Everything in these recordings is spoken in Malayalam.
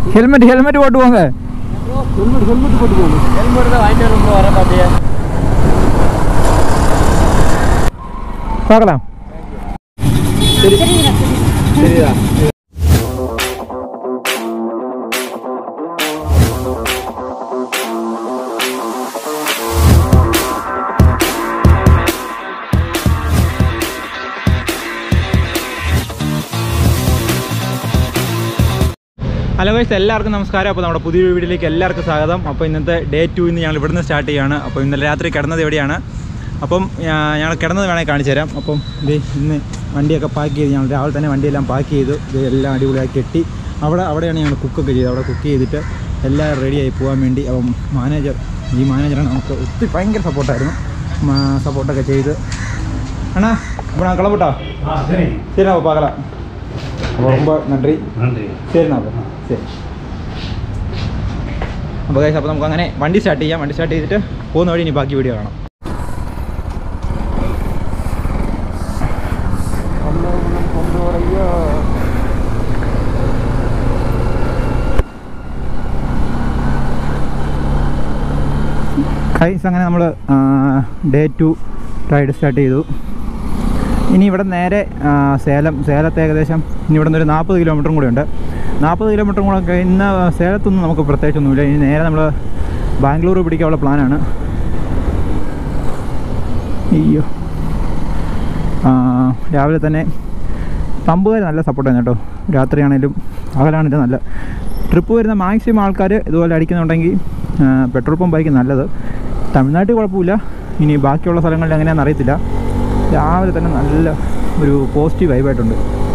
ஹெல்மெட் ஹெல்மெட் போட்டு போங்க ஹெல்மெட் ஹெல்மெட் போட்டு போகணும் ஹெல்மெட் தான் வாங்கிட்டு வரும் வர பாட்டியா பார்க்கலாம் சரியா ഹലോ ഗൈസ് എല്ലാവർക്കും നമസ്കാരം അപ്പോൾ നമ്മുടെ പുതിയൊരു വീഡിയോയിലേക്ക് എല്ലാവർക്കും സ്വാഗതം അപ്പോൾ ഇന്നത്തെ ഡേ ടു ഇന്ന് ഞങ്ങൾ ഇവിടുന്ന് സ്റ്റാർട്ട് ചെയ്യുകയാണ് അപ്പോൾ ഇന്നലെ രാത്രി കിടന്നത് എവിടെയാണ് അപ്പം ഞാ- ഞങ്ങൾ കിടന്നത് വേണമെങ്കിൽ കാണിച്ചു തരാം അപ്പം ഇത് ഇന്ന് വണ്ടിയൊക്കെ പാക്ക് ചെയ്ത് ഞങ്ങൾ രാവിലെ തന്നെ വണ്ടിയെല്ലാം പാക്ക് ചെയ്തു ഇത് എല്ലാം അടിപൊളിയാക്കി കെട്ടി അവിടെ അവിടെയാണ് ഞങ്ങൾ കുക്കൊക്കെ ചെയ്തത് അവിടെ കുക്ക് ചെയ്തിട്ട് എല്ലാം റെഡിയായി പോകാൻ വേണ്ടി അപ്പം മാനേജർ ഈ മാനേജറാണ് നമുക്ക് ഒത്തിരി ഭയങ്കര സപ്പോർട്ടായിരുന്നു സപ്പോർട്ടൊക്കെ ചെയ്ത് അണ്ണാ இப்போ நான் கிளம்பட்டா ஆ சரி சரி நான் பார்க்கலாம் അപ്പോൾ ரொம்ப നന്ദി நன்றி ശരി അപ്പോൾ ശരി അപ്പോൾ ഗൈസ് അപ്പോൾ നമുക്ക് അങ്ങനെ വണ്ടി സ്റ്റാർട്ട് ചെയ്യാം വണ്ടി സ്റ്റാർട്ട് ചെയ്തിട്ട് പോകുന്ന വഴി ഇനി ബാക്കി വീഡിയോ കാണാം കൊണ്ടുപോറയ്യോ ഗൈസ് അങ്ങനെ നമ്മൾ ഡേ ടു റൈഡ് സ്റ്റാർട്ട് ചെയ്തു ഇനി ഇവിടെ നേരെ ആ, സേലം സേലത്ത് ഏകദേശം ഇനി ഇവിടെ നിന്ന് ഒരു നാൽപ്പത് കിലോമീറ്ററും കൂടെ ഉണ്ട് നാൽപ്പത് കിലോമീറ്ററും കൂടെ കഴിഞ്ഞ സേലത്തൊന്നും നമുക്ക് പ്രത്യേകിച്ചൊന്നുമില്ല ഇനി നേരെ നമ്മൾ ബാംഗ്ലൂർ പിടിക്കാനുള്ള പ്ലാനാണ് അയ്യോ ആ, രാവിലെ തന്നെ പമ്പുകാർ നല്ല സപ്പോർട്ടാണ് കേട്ടോ രാത്രിയാണേലും പകലാണേലും നല്ല ട്രിപ്പ് വരുന്ന മാക്സിമം ആൾക്കാർ ഇതുപോലെ അടിക്കുന്നുണ്ടെങ്കിൽ ആ, പെട്രോൾ പമ്പായിരിക്കും നല്ലത് തമിഴ്നാട്ടിൽ കുഴപ്പമില്ല ഇനി ബാക്കിയുള്ള സ്ഥലങ്ങളിൽ എങ്ങനെയാണെന്ന് അറിയത്തില്ല രാവിലെ തന്നെ നല്ല ഒരു പോസിറ്റീവ് വൈബായിട്ടുണ്ട്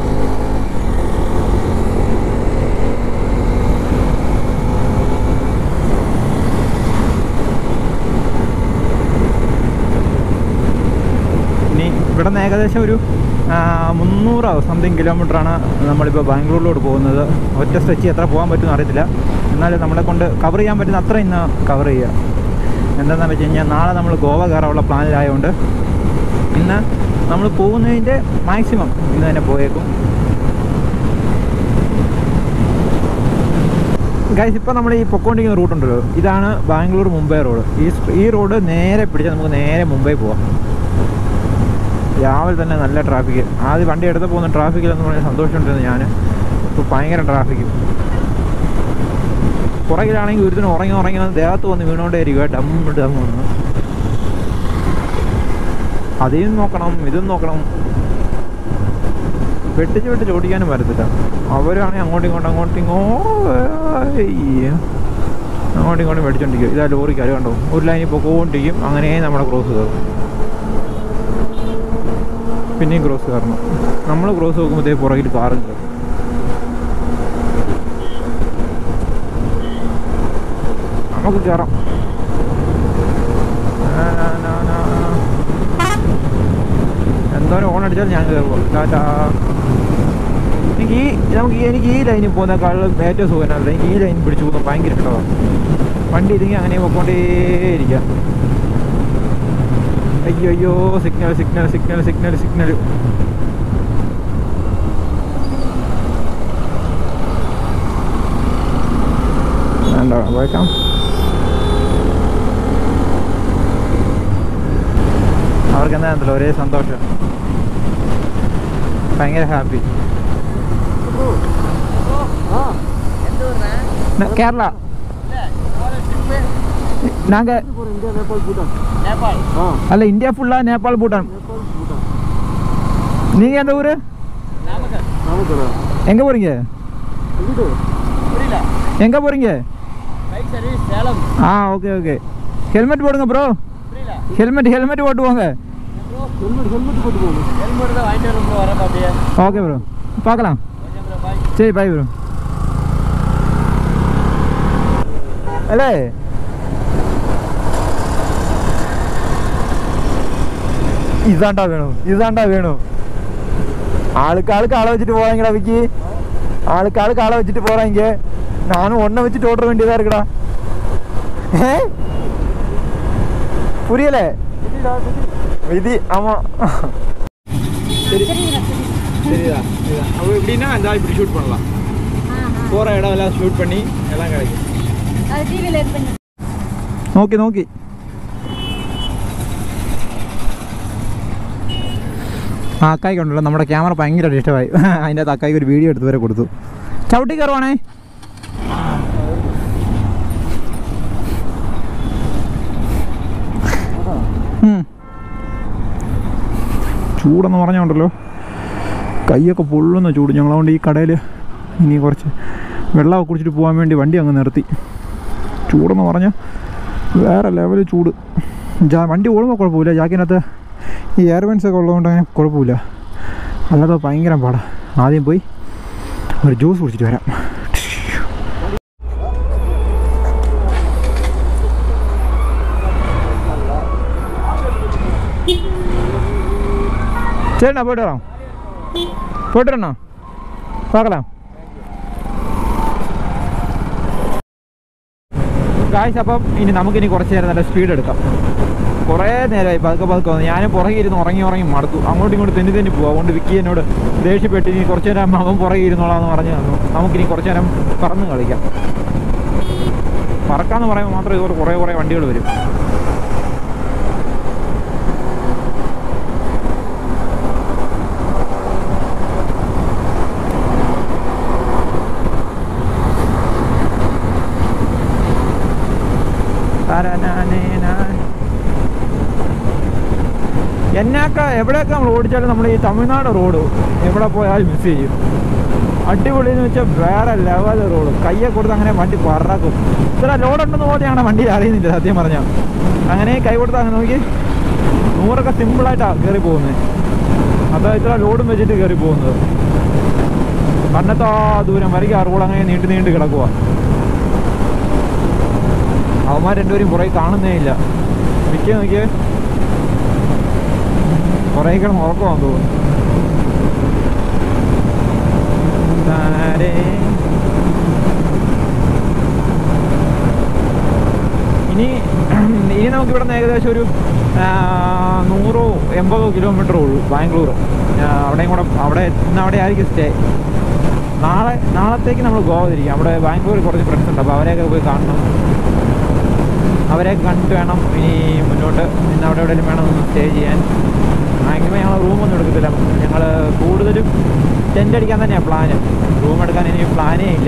ഇനി ഇവിടെ നിന്ന് ഏകദേശം ഒരു ആ, മുന്നൂറോ സംതിങ് കിലോമീറ്ററാണ് നമ്മളിപ്പോൾ ബാംഗ്ലൂരിലോട്ട് പോകുന്നത് ഒറ്റ സ്ട്രെച്ച് എത്ര പോകാൻ പറ്റുമെന്ന് അറിയത്തില്ല എന്നാലും നമ്മളെ കൊണ്ട് കവർ ചെയ്യാൻ പറ്റുന്ന അത്ര ഇന്ന് കവർ ചെയ്യുക എന്താണെന്ന് വെച്ച് കഴിഞ്ഞാൽ നാളെ നമ്മൾ ഗോവ കയറാനുള്ള പ്ലാനിലായതുകൊണ്ട് ഇന്ന് നമ്മൾ പോകുന്നതിൻ്റെ മാക്സിമം ഇന്ന് തന്നെ പോയേക്കും ഗൈസ് ഇപ്പോൾ നമ്മൾ ഈ പൊക്കോണ്ടിരിക്കുന്ന റൂട്ട് ഉണ്ടല്ലോ ഇതാണ് ബാംഗ്ലൂർ മുംബൈ റോഡ് ഈ സ്- ഈ റോഡ് നേരെ പിടിച്ചാൽ നമുക്ക് നേരെ മുംബൈ പോവാം രാവിലെ തന്നെ നല്ല ട്രാഫിക് ആദ്യം വണ്ടി എടുത്ത് പോകുന്ന ട്രാഫിക്കിലെന്ന് പറഞ്ഞാൽ സന്തോഷമുണ്ടായിരുന്നു ഞാൻ ഇപ്പോൾ ഭയങ്കര ട്രാഫിക്കും പുറകിലാണെങ്കിൽ ഒരുത്തിന് ഉറങ്ങി ഉറങ്ങി വന്ന് ദേഹത്ത് വന്ന് വീണോണ്ടേ ഇരിക്കുക ഡം ഡം വന്ന് അதைയും നോക്കണം ഇതും നോക്കണം വെട്ടിച്ച് വെട്ടിച്ച് ഓടിക്കാനും പറ്റത്തില്ല അവരാണെങ്കിൽ അങ്ങോട്ടും ഇങ്ങോട്ടും അങ്ങോട്ടും ഇങ്ങോട്ടും അങ്ങോട്ടും ഇങ്ങോട്ടും മേടിച്ചോണ്ടിരിക്കും ഇതാ ലോറിക്ക് അത് കണ്ടോ ഒരു ലൈനിൽ പോയിക്കൊണ്ടിരിക്കും അങ്ങനെ നമ്മുടെ ക്രോസ് കയറും പിന്നെയും ക്രോസ് കയറണം നമ്മൾ ക്രോസ് നോക്കുമ്പോഴത്തേ പുറകിൽ കാറും കയറും നമുക്ക് കയറാം നാ, നാ, നാ, നാ. എന്തോരം ഓൺ അടിച്ചാൽ ഞാൻ കയറുമോ ടാറ്റാ എനിക്ക് ഈ നമുക്ക് ഈ എനിക്ക് ഈ ലൈനിൽ പോകുന്നേക്കാളും ഏറ്റവും സുഖമല്ല എനിക്ക് ഈ ലൈൻ പിടിച്ചു പോകുന്നത് ഭയങ്കര ഇഷ്ടമാണ് വണ്ടി ഇതെങ്കിൽ അങ്ങനെ പോയിക്കൊണ്ടേയിരിക്കാം അയ്യോ അയ്യോ signal signal signal signal signal വേണ്ട പോയേക്കാം അവർക്ക് എന്താണെന്നല്ലോ ഒരേ സന്തോഷം ഭയങ്കര ഹാപ്പി കേരള நாங்க இந்தியா நேபாள் பூட்டான் நேபாள் ஆ அல்ல இந்தியா ஃபுல்லா நேபாள் பூட்டான் நேபாள் பூட்டான் நீங்க எந்த ஊரு நாமக்கல் நாமக்கல் எங்க போறீங்க எங்கிட்டு புரியல எங்க போறீங்க பைக் சர்வீஸ் சேலம் ஆ ஓகே ஓகே ஹெல்மெட் போடுங்க ப்ரோ புரியல ஹெல்மெட் ஹெல்மெட் போட்டு போங்க ப்ரோ ஹெல்மெட் ஹெல்மெட் போட்டு போகணும் ஹெல்மெட் தான் வாங்கிட்டு வரும் ப்ரோ வர பாட்டியா ஓகே ப்ரோ பார்க்கலாம் ஓகே ப்ரோ பாய் சரி பாய் ப்ரோ അല്ലേ ഇതാണ്ടാ വേണു ഇതാണ്ടാ വേണു ആൾക്ക് ആൾക്ക് ആളെ വെച്ചിട്ട് പോறாங்கடா விக்கி ஆளுக்கு ஆளுக்கு ஆளை வச்சுட்டு போறாங்க நானும் ஒன்றை வச்சுட்டு ஓட்ட வேண்டியதா இருக்குடா ஏ? புரியல விதி ஆமா சரி சரிதா அவ எப்படின்னா அந்த இப்படி ஷூட் பண்ணலாம் போகிற இடம் எல்லாம் ஷூட் பண்ணி எல்லாம் கிடைக்கும் அது டிவியில் இது பண்ணி നോക്കി നോക്കി ആ അക്കായിക്ക് ഉണ്ടല്ലോ നമ്മുടെ ക്യാമറ ഭയങ്കരമായിട്ട് ഇഷ്ടമായി അതിൻ്റെ അകത്ത് അക്കായിക്ക് ഒരു വീഡിയോ എടുത്ത് വരെ കൊടുത്തു ചവിട്ടി കയറുവാണേ ഉം. ചൂടെന്ന് പറഞ്ഞുണ്ടല്ലോ കൈയൊക്കെ പൊള്ളുന്ന ചൂട് ഞങ്ങളതുകൊണ്ട് ഈ കടയിൽ ഇനി കുറച്ച് വെള്ളമൊക്കെ കുടിച്ചിട്ട് പോകാൻ വേണ്ടി വണ്ടി അങ്ങ് നിർത്തി ചൂടെന്ന് പറഞ്ഞാൽ വേറെ ലെവൽ ചൂട് ജാ വണ്ടി ഓടുമ്പോൾ കുഴപ്പമില്ല ജാക്കിനകത്ത് ഈ എയർവെൻസ് ഒക്കെ ഉള്ളതുകൊണ്ട് അങ്ങനെ കുഴപ്പമില്ല അല്ലാതെ ഭയങ്കര പാടാ ആദ്യം പോയി ഒരു ജ്യൂസ് കുടിച്ചിട്ട് വരാം சரிண்ணா போயிட்டு வரோம் போயிட்டு வரண்ணா பார்க்கலாம் ഗായ്സ് അപ്പം ഇനി നമുക്കിനി കുറച്ച് നേരം നല്ല സ്പീഡ് എടുക്കാം കുറേ നേരമായി പതുക്കെ പതുക്കെ വന്നു ഞാൻ പുറകെ ഇരുന്ന് ഉറങ്ങി ഉറങ്ങി മടുത്തു അങ്ങോട്ടും ഇങ്ങോട്ട് തെന്നി തെന്നി പോവാം അതുകൊണ്ട് വിക്കി എന്നോട് ദേഷ്യപ്പെട്ട് ഇനി കുറച്ച് നേരം അവൻ പുറകെ ഇരുന്നോളാന്ന് പറഞ്ഞു തന്നു നമുക്കിനി കുറച്ച് നേരം പറന്ന് കളിക്കാം പറക്കാന്ന് പറയുമ്പോൾ മാത്രമേ ഇതുപോലെ കുറേ കുറേ വണ്ടികൾ വരും എന്നൊക്കെ എവിടെയൊക്കെ നമ്മൾ ഓടിച്ചാലും നമ്മൾ ഈ തമിഴ്നാട് റോഡ് എവിടെ പോയാലും മിസ് ചെയ്യും അടിപൊളി എന്ന് വെച്ചാൽ വേറെ ലെവൽ റോഡ് കയ്യെ കൊടുത്ത് അങ്ങനെ വണ്ടി പറക്കും ഇത്ര ലോഡുണ്ടെന്ന് പോലെ ഞങ്ങളുടെ വണ്ടി അറിയുന്നില്ല സത്യം പറഞ്ഞാൽ അങ്ങനെ കൈ കൊടുത്ത് അങ്ങനെ നോക്കി നൂറൊക്കെ സിമ്പിളായിട്ടാണ് കയറി പോകുന്നത് അതാ ഇത്ര ലോഡും വെച്ചിട്ട് കയറി പോകുന്നത് പണ്ടത്തെ ആ ദൂരം വരയ്ക്ക് ആ റോഡ് അങ്ങനെ നീണ്ടു നീണ്ടു കിടക്കുക അവന്മാർ രണ്ടുപേരും പുറകെ കാണുന്നേ ഇല്ല മിക്ക നോക്കിയേ പുറകെ കിടന്ന് ഉറക്കമാണെന്ന് തോന്നുന്നു താരേ. ഇനി ഇനി നമുക്ക് ഇവിടെ നിന്ന് ഏകദേശം ഒരു ആ, നൂറോ എൺപതോ കിലോമീറ്ററേ ഉള്ളൂ ബാംഗ്ലൂർ ആ, അവിടെയും കൂടെ അവിടെ ഇന്ന് അവിടെ ആയിരിക്കും സ്റ്റേ നാളെ നാളത്തേക്ക് നമ്മൾ ഗോവ തിരിക്കും അവിടെ ബാംഗ്ലൂരിൽ കുറച്ച് ഫ്രണ്ട്സ് ഉണ്ട് അപ്പോൾ അവരെയൊക്കെ പോയി കാണണം അവരെ കണ്ടിട്ട് വേണം ഇനി മുന്നോട്ട് ഇന്ന് അവിടെ എവിടെയെങ്കിലും വേണം ഒന്ന് സ്റ്റേ ചെയ്യാൻ മാക്സിമം ഞങ്ങൾ റൂമൊന്നും എടുക്കത്തില്ല ഞങ്ങൾ കൂടുതലും ടെൻ്റ് അടിക്കാൻ തന്നെയാണ് പ്ലാന് റൂം എടുക്കാൻ ഇനി പ്ലാനേ ഇല്ല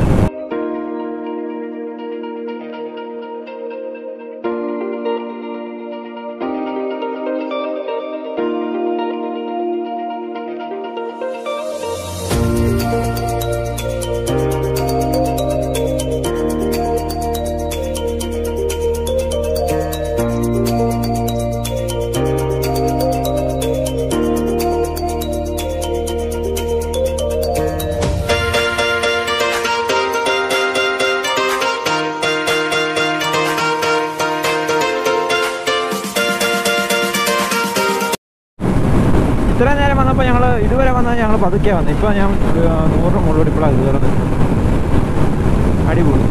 ഇത്ര നേരം വന്നപ്പോൾ ഞങ്ങൾ ഇതുവരെ വന്നാൽ ഞങ്ങൾ പതുക്കെ വന്നത് ഇപ്പോൾ ഞാൻ ആ, നൂറിന് മുകളിലോട്ട് ഇപ്പോഴാണ് കയറുന്നത് അടിപൊളി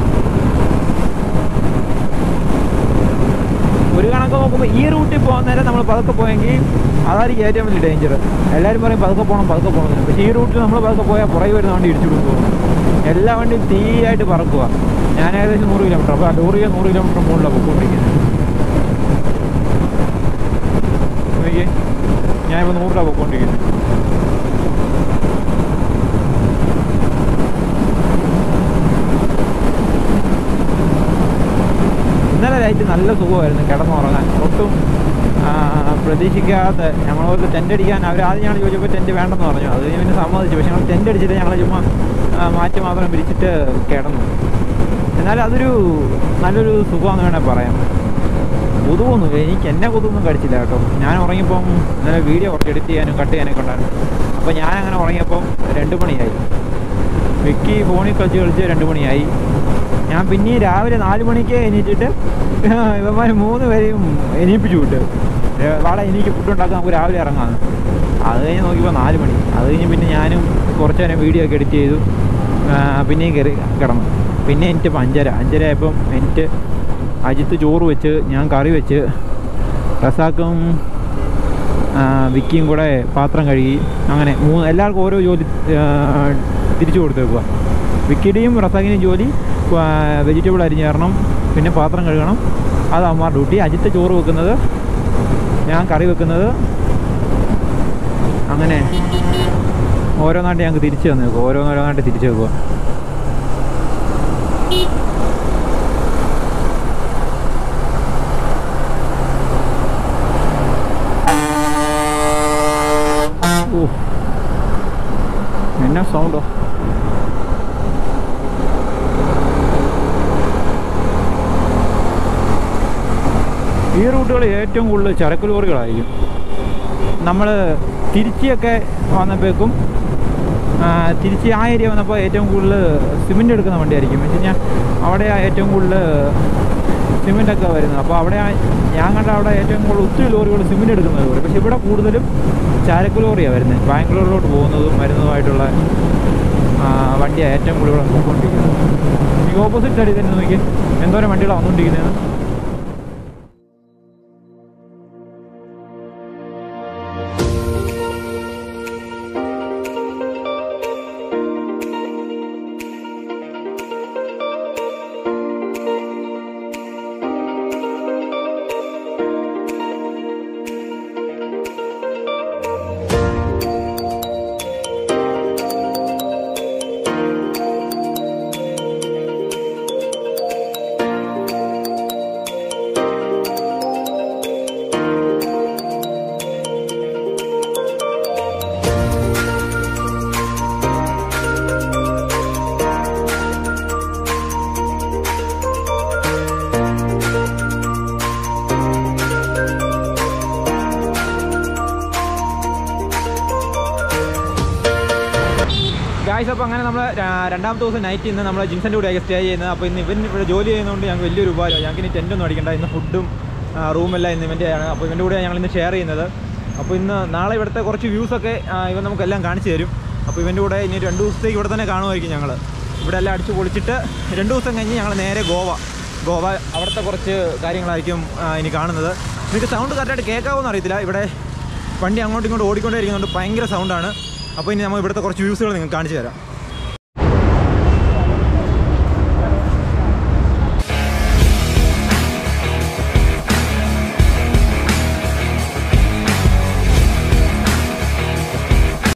ഒരു കണക്ക് നോക്കുമ്പോൾ ഈ റൂട്ടിൽ പോകുന്നേരം നമ്മൾ പതുക്കെ പോയെങ്കിൽ അതായിരിക്കും ഏറ്റവും വലിയ ഡേഞ്ചർ എല്ലാവരും പറയും പതുക്കെ പോകണം പതുക്കെ പോകണം എന്ന്. പക്ഷേ ഈ റൂട്ടിൽ നമ്മൾ പതുക്കെ പോയാൽ പുറകെ വരുന്ന വണ്ടി ഇടിച്ചു കൊടുക്കും എല്ലാ വണ്ടിയും തീയായിട്ട് പറക്കുക ഞാൻ ഏകദേശം നൂറ് കിലോമീറ്റർ അപ്പോൾ ലോറിയെ നൂറ് കിലോമീറ്റർ മുകളിലാണ് പൊക്കോണ്ടിരിക്കുന്നത് നോക്കിയേ ഞാനിപ്പോൾ നൂറ് രൂപ പൊക്കോണ്ടിരിക്കുന്നു ഇന്നലെ നൈറ്റ് നല്ല സുഖമായിരുന്നു കിടന്നുറങ്ങാൻ ഒട്ടും ആ, പ്രതീക്ഷിക്കാത്ത ഞങ്ങളോട് ടെൻ്റ് അടിക്കാൻ അവർ ആദ്യം ഞങ്ങൾ ചോദിച്ചപ്പോൾ ടെൻ്റ് വേണ്ടെന്ന് പറഞ്ഞു അത് കഴിഞ്ഞ് പിന്നെ സമ്മതിച്ചു പക്ഷേ ഞങ്ങൾ ടെൻ്റ് അടിച്ചിട്ട് ഞങ്ങൾ ചുമ്മാ ആ, മാറ്റി മാത്രം പിരിച്ചിട്ട് കിടന്നു എന്നാലും അതൊരു നല്ലൊരു സുഖമാണെന്ന് വേണേൽ പറയാം കൊതുകൊന്നും എനിക്ക് എന്നെ കൊതുകൊന്നും കടിച്ചില്ല കേട്ടോ ഞാൻ ഉറങ്ങിയപ്പം ഇന്നലെ വീഡിയോ കുറച്ച് എഡിറ്റ് ചെയ്യാനും കട്ട് ചെയ്യാനൊക്കെ ഉണ്ടായിരുന്നു അപ്പോൾ ഞാൻ അങ്ങനെ ഉറങ്ങിയപ്പം രണ്ട് മണിയായി വിക്കി ഫോണിൽ കളിച്ച് കളിച്ച് രണ്ട് മണിയായി ഞാൻ പിന്നെ രാവിലെ നാല് മണിക്ക് എണീറ്റിട്ട് ഇവന്മാർ മൂന്ന് പേരെയും എണീപ്പിച്ചു വിട്ട് ഏ, വാടാ എനിക്ക് ഫുഡ് ഉണ്ടാക്കാൻ നമുക്ക് രാവിലെ ഇറങ്ങാമെന്ന് അത് കഴിഞ്ഞ് നോക്കിയപ്പോൾ നാല് മണി അത് കഴിഞ്ഞ് പിന്നെ ഞാനും കുറച്ച് നേരം വീഡിയോ ഒക്കെ എഡിറ്റ് ചെയ്തു ആ, പിന്നെയും കയറി കിടന്നു പിന്നെ എനിക്ക് അഞ്ചര അഞ്ചര ആയപ്പം എനിക്ക് അജിത്ത് ചോറ് വെച്ച് ഞാൻ കറി വെച്ച് റസാക്കും ആ, വിക്കിയും കൂടെ പാത്രം കഴുകി അങ്ങനെ മൂന്ന് എല്ലാവർക്കും ഓരോ ജോലി ആ, തിരിച്ചു കൊടുത്തേക്കുക വിക്കിയുടെയും റസാഖിൻ്റെയും ജോലി വെജിറ്റബിൾ അരിഞ്ഞ് തരണം പിന്നെ പാത്രം കഴുകണം അത് അമ്മാർ ഡ്യൂട്ടി അജിത്ത് ചോറ് വെക്കുന്നത് ഞാൻ കറി വെക്കുന്നത് അങ്ങനെ ഓരോന്നായിട്ട് ഞങ്ങൾക്ക് തിരിച്ചു തന്നേക്കും ഓരോന്നോരോന്നായിട്ട് തിരിച്ചു വെക്കുക ഓ എന്നാ സൗണ്ടോ ഈ റൂട്ടുകൾ ഏറ്റവും കൂടുതൽ ചരക്ക് ലോറികളായിരിക്കും നമ്മൾ തിരിച്ചൊക്കെ വന്നപ്പോഴേക്കും ആ, തിരിച്ച് ആ ഏരിയ വന്നപ്പോൾ ഏറ്റവും കൂടുതൽ സിമെൻ്റ് എടുക്കുന്ന വണ്ടിയായിരിക്കും എന്ന് വെച്ച് കഴിഞ്ഞാൽ അവിടെ ഏറ്റവും കൂടുതൽ സിമെൻ്റൊക്കെ വരുന്നത് അപ്പോൾ അവിടെ ആ- ഞാൻ കണ്ട അവിടെ ഏറ്റവും കൂടുതൽ ഒത്തിരി ലോറികൾ സിമെൻ്റ് എടുക്കുന്ന ലോറി പക്ഷേ ഇവിടെ കൂടുതലും ചരക്ക് ലോറിയാണ് വരുന്നത് ബാംഗ്ലൂരിലോട്ട് പോകുന്നതും വരുന്നതുമായിട്ടുള്ള ആ, വണ്ടിയാണ് ഏറ്റവും കൂടുതൽ ഇവിടെ പോയിക്കൊണ്ടിരിക്കുന്നത് ഈ ഓപ്പോസിറ്റ് സൈഡിൽ തന്നെ നോക്കി എന്തോരം വണ്ടികളാണ് വന്നുകൊണ്ടിരിക്കുന്നത് ഗായ്സ് അപ്പോൾ അങ്ങനെ നമ്മൾ രണ്ടാമത്തെ ദിവസം നൈറ്റ് ഇന്ന് നമ്മൾ ജിൻസൻ്റെ കൂടെ സ്റ്റേ ചെയ്യുന്നത് അപ്പോൾ ഇന്ന് ഇവൻ ഇവിടെ ജോലി ചെയ്യുന്നതുകൊണ്ട് ഞങ്ങൾക്ക് വലിയൊരു ഉപകാരം ഞങ്ങൾക്ക് ഇനി ടെൻ്റ് ഒന്നും അടിക്കണ്ട ഇന്ന് ഫുഡും റൂമെല്ലാം ഇന്ന് ഇവൻ്റെ ആണ് അപ്പോൾ ഇവൻ്റെ കൂടെ ഞങ്ങൾ ഇന്ന് ഷെയർ ചെയ്യുന്നത് അപ്പോൾ ഇന്ന് നാളെ ഇവിടുത്തെ കുറച്ച് വ്യൂസൊക്കെ ഇവൻ നമുക്കെല്ലാം കാണിച്ചു തരും അപ്പോൾ ഇവൻ്റെ കൂടെ ഇനി രണ്ട് ദിവസത്തേക്ക് ഇവിടെ തന്നെ കാണുമായിരിക്കും ഞങ്ങൾ ഇവിടെ എല്ലാം അടിച്ച് പൊളിച്ചിട്ട് രണ്ട് ദിവസം കഴിഞ്ഞ് ഞങ്ങൾ നേരെ ഗോവ ഗോവ അവിടുത്തെ കുറച്ച് കാര്യങ്ങളായിരിക്കും ആ, ഇനി കാണുന്നത് നിങ്ങൾക്ക് സൗണ്ട് കറക്റ്റായിട്ട് കേൾക്കാവോന്ന് അറിയത്തില്ല ഇവിടെ വണ്ടി അങ്ങോട്ടും ഇങ്ങോട്ടും ഓടിക്കൊണ്ടേ ഇരിക്കുന്നുണ്ട് ഭയങ്കര സൗണ്ടാണ് അപ്പോൾ ഇനി നമ്മൾ ഇവിടുത്തെ കുറച്ച് വ്യൂസുകൾ നിങ്ങൾക്ക് കാണിച്ചു തരാം